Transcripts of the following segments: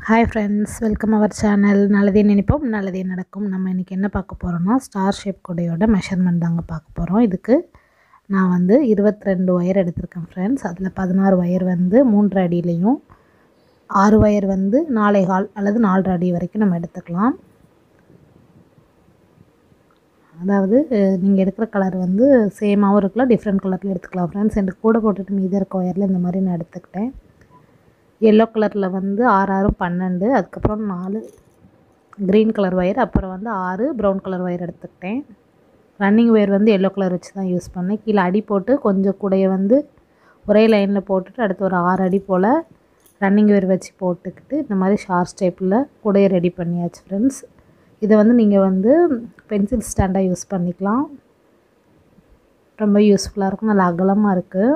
hi friends welcome our channel நல்லதே நினைப்போம் நல்லதே நடக்கும் நம்ம இன்றைக்கி என்ன பார்க்க போகிறோம்னா ஸ்டார் ஷேப் கொடையோட மெஷர்மெண்ட் தாங்க பார்க்க போகிறோம் இதுக்கு நான் வந்து இருபத்தி ரெண்டு ஒயர் எடுத்திருக்கேன் ஃப்ரெண்ட்ஸ் அதில் பதினாறு ஒயர் வந்து மூன்று அடியிலையும் ஆறு ஒயர் வந்து நாலே கால் அல்லது நாலரை அடி வரைக்கும் நம்ம எடுத்துக்கலாம் அதாவது நீங்கள் எடுக்கிற கலர் வந்து சேமாகவும் இருக்கலாம் டிஃப்ரெண்ட் கலரில் எடுத்துக்கலாம் ஃப்ரெண்ட்ஸ் எனக்கு கூட போட்டுட்டு மீதி இருக்க ஒயரில் இந்த மாதிரி நான் எடுத்துக்கிட்டேன் எல்லோ கலரில் வந்து ஆறு ஆறும் பன்னெண்டு அதுக்கப்புறம் நாலு க்ரீன் கலர் ஒயர் அப்புறம் வந்து ஆறு ப்ரௌன் கலர் ஒயர் எடுத்துக்கிட்டேன் ரன்னிங் ஒயர் வந்து எல்லோ கலர் வச்சு தான் யூஸ் பண்ணேன் கீழே அடி போட்டு கொஞ்சம் கூடைய வந்து ஒரே லைனில் போட்டுட்டு அடுத்து ஒரு ஆறு அடி போல் ரன்னிங் ஒயர் வச்சு போட்டுக்கிட்டு இந்த மாதிரி ஷார்ட் டைப்பில் கூடையை ரெடி பண்ணியாச்சு ஃப்ரெண்ட்ஸ் இதை வந்து நீங்கள் வந்து பென்சில் ஸ்டாண்டாக யூஸ் பண்ணிக்கலாம் ரொம்ப யூஸ்ஃபுல்லாக இருக்கும் நல்லா அகலமாக இருக்குது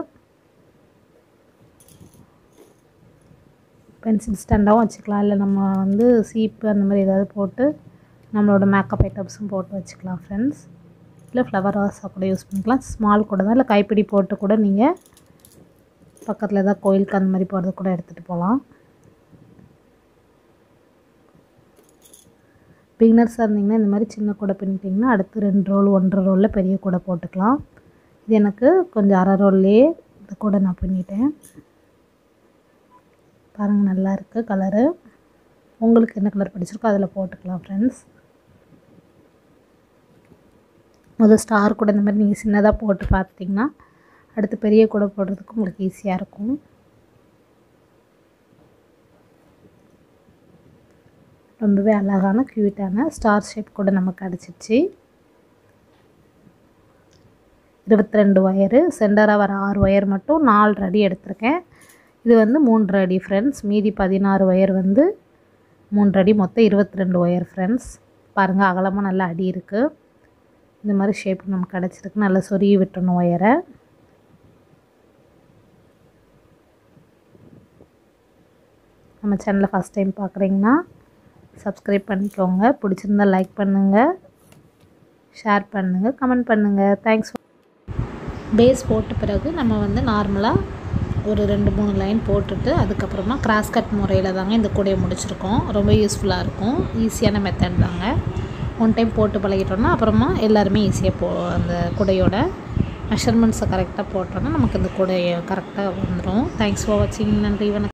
பென்சில் ஸ்டாண்டாகவும் வச்சுக்கலாம் இல்லை நம்ம வந்து சீப்பு அந்த மாதிரி ஏதாவது போட்டு நம்மளோட மேக்கப் ஐட்டம்ஸும் போட்டு வச்சுக்கலாம் ஃப்ரெண்ட்ஸ் இல்லை ஃப்ளவர் வாஸாக கூட யூஸ் பண்ணிக்கலாம் ஸ்மால் கூட தான் இல்லை கைப்பிடி போட்டு கூட நீங்கள் பக்கத்தில் ஏதாவது கோயிலுக்கு அந்த மாதிரி போகிறது கூட எடுத்துகிட்டு போகலாம் பிகினர்ஸாக இருந்தீங்கன்னா இந்த மாதிரி சின்ன கூடை பின்னிட்டிங்கன்னா அடுத்து ரெண்டு ரோல் ஒன்றரை ரோலில் பெரிய கூடை போட்டுக்கலாம் இது எனக்கு கொஞ்சம் அரை ரோல்லையே இந்த கூடை நான் பின்னிட்டேன் பாருங்கள் நல்லா இருக்குது கலரு உங்களுக்கு என்ன கலர் பிடிச்சிருக்கோ அதில் போட்டுக்கலாம் ஃப்ரெண்ட்ஸ் முதல் ஸ்டார் கூட இந்த மாதிரி நீங்கள் சின்னதாக போட்டு பார்த்திங்கன்னா அடுத்து பெரிய கூட போடுறதுக்கு உங்களுக்கு ஈஸியாக இருக்கும் ரொம்பவே அழகான க்யூட்டான ஸ்டார் ஷேப் கூட நமக்கு கிடச்சிச்சு இருபத்தி ரெண்டு ஒயரு சென்டராக வர ஆறு ஒயர் மட்டும் நாலு அடி எடுத்திருக்கேன் இது வந்து மூன்று அடி ஃப்ரெண்ட்ஸ் மீதி பதினாறு ஒயர் வந்து மூன்று அடி மொத்தம் இருபத்தி ரெண்டு ஒயர் ஃப்ரெண்ட்ஸ் பாருங்கள் அகலமாக நல்லா அடி இருக்குது இந்த மாதிரி ஷேப் நமக்கு கிடச்சிருக்கு நல்லா சொருகி விட்டணும் ஒயரை நம்ம சேனலை ஃபஸ்ட் டைம் பார்க்குறீங்கன்னா சப்ஸ்கிரைப் பண்ணிக்கோங்க பிடிச்சிருந்தா லைக் பண்ணுங்கள் ஷேர் பண்ணுங்கள் கமெண்ட் பண்ணுங்கள் தேங்க்ஸ் பேஸ் போட்ட பிறகு நம்ம வந்து நார்மலாக ஒரு ரெண்டு மூணு லைன் போட்டுட்டு அதுக்கப்புறமா கிராஸ் கட் முறையில் தாங்க இந்த கூடையை முடிச்சிருக்கோம் ரொம்ப யூஸ்ஃபுல்லாக இருக்கும் ஈஸியான மெத்தட் தாங்க ஒன் டைம் போட்டு பழகிட்டோன்னா அப்புறமா எல்லாருமே ஈஸியாக போ அந்த கூடையோட மெஷர்மெண்ட்ஸை கரெக்டாக போட்டோன்னா நமக்கு இந்த கூடையை கரெக்டாக வந்துடும் தேங்க்ஸ் ஃபார் வாட்சிங் நன்றி வணக்கம்